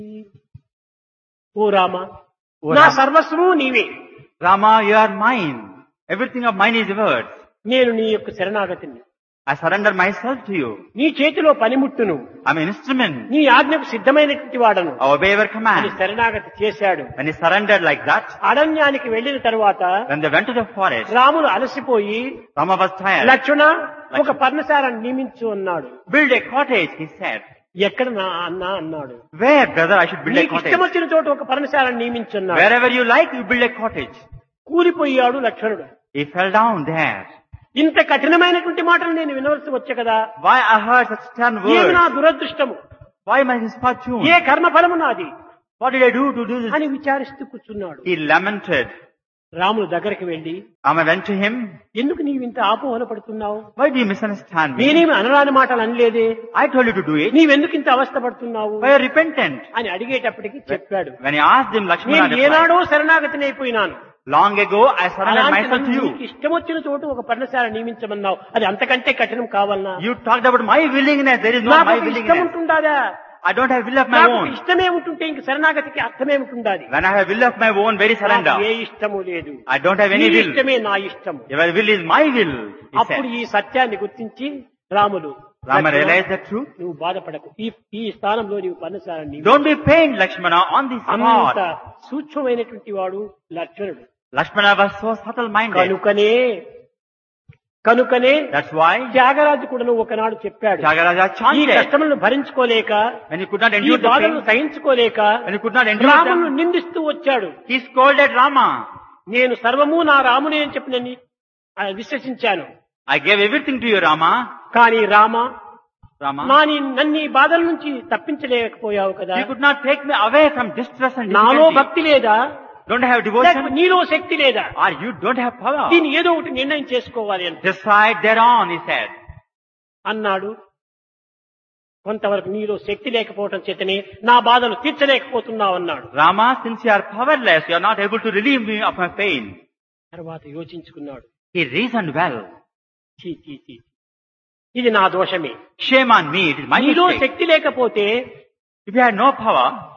ఓ రామ ఓ నా రామ. సర్వస్వము నీవే Rama, you are mine. Everything of mine is yours. నేను నీ యొక్క శరణాగతిని I surrender myself to you. నీ చేతిలో పనిముట్టును I'm an instrument. నీ ఆజ్ఞకు సిద్ధమైనటువంటి వాడను I obey your అని command. శరణాగతి చేశాడు When he surrendered like that, అరణ్యానికి వెళ్లిన తర్వాత when they went to the forest, రాముడు అలసిపోయి Rama was tired. లక్ష్మణ ఒక పర్ణశాలను నియమించు అన్నాడు Build a cottage, he said. ఎక్కడ నా అన్నా అన్నాడు Where, brother, I should build a నీకు ఇష్టం cottage? వచ్చిన చోట ఒక పర్ణశాలను నియమించున్నాడు Wherever you like, you build a cottage. కూలిపోయాడు లక్ష్మణుడు He fell down there. ఇంత కఠినమైనటువంటి మాటలు నేను వినవలసి వచ్చే కదా Why I heard such stern ఏమి నా words? దురదృష్టము Why my misfortune? ఏ కర్మఫలము నాది What did I do to do this? అని విచారిస్తూ కూర్చున్నాడు He lamented. రాముడు దగ్గరికి వెళ్లి Rama went to him. ఎందుకు నీవు ఇంత ఆపోహన పడుతున్నావు Why do you misunderstand me? నేనేమి అనరాని మాటలు అనలేదే I told you to do it. నీవెందుకు ఇంత అవస్థ పడుతున్నావు Why are you repentant? అని అడిగేటప్పటికి చెప్పాడు When he asked him, Lakshmana నేను replied, ఏనాడో శరణాగతిని అయిపోయినాను Long ago, I surrendered అలాంటి myself to నన్ను you. నీకు ఇష్టం వచ్చిన చోటు ఒక పర్ణశాల నియమించమన్నావు అది అంతకంటే కఠినం కావాలనా You talked about my willingness. There is no నాకు my ఒక ఇష్టం willingness. ఉంటుందాదా I don't have will of my నాకు own. ఇష్టమే ఉంటుంటే ఇంక శరణాగతికి అర్థమే ఉంటుందాది When I have will of my own, very surrender. నాకు ఏ ఇష్టము లేదు I don't have నీ any will. ఇష్టమే నా ఇష్టము Your will is my will, he అప్పుడు said. ఈ సత్యాన్ని గుర్తించి Ramulu Rama Lakshmana, realized the truth. నువ్వు బాధపడకు ఈ ఈ స్థానంలో నీవు పర్ణశాల నియమి- Don't be pained, Lakshmana, on this అంత spot. సూక్ష్మమైనటువంటి వాడు లక్ష్మణుడు Lakshmana was so subtle-minded. కనుకనే కనుకనే That's why త్యాగరాజు కూడా ఒకనాడు చెప్పాడు Jagaraja ఈ chanted. కష్టములను భరించుకోలేక When he could not ఈ endure the బాధలను pain, సహించుకోలేక when he could not endure రామును them, నిందిస్తూ వచ్చాడు he scolded Rama. నేను సర్వము నా రామునే అని చెప్పి నేను ఆ, విశ్వసించాను I gave everything to you, Rama. కానీ రామ Rama. నా నీ- నన్ను ఈ బాధల నుంచి తప్పించలేకపోయావు కదా You could not take me away from distress and నాలో difficulty. భక్తి లేదా Don't have లేకపోతే devotion? నీలో శక్తి లేదా Or you don't have power? దీన్ని ఏదో ఒకటి నిర్ణయం చేసుకోవాలి అని Decide thereon, he said. అన్నాడు కొంతవరకు నీలో శక్తి లేకపోవటం చేతనే నా బాధలు తీర్చలేకపోతున్నావు అన్నాడు Rama, since you are powerless, you are not able to relieve me of my pain. తర్వాత యోచించుకున్నాడు He reasoned well. చీ చీ చీ ఇది నా దోషమే Shame on me, it is my నీలో mistake. శక్తి లేకపోతే If you had no power,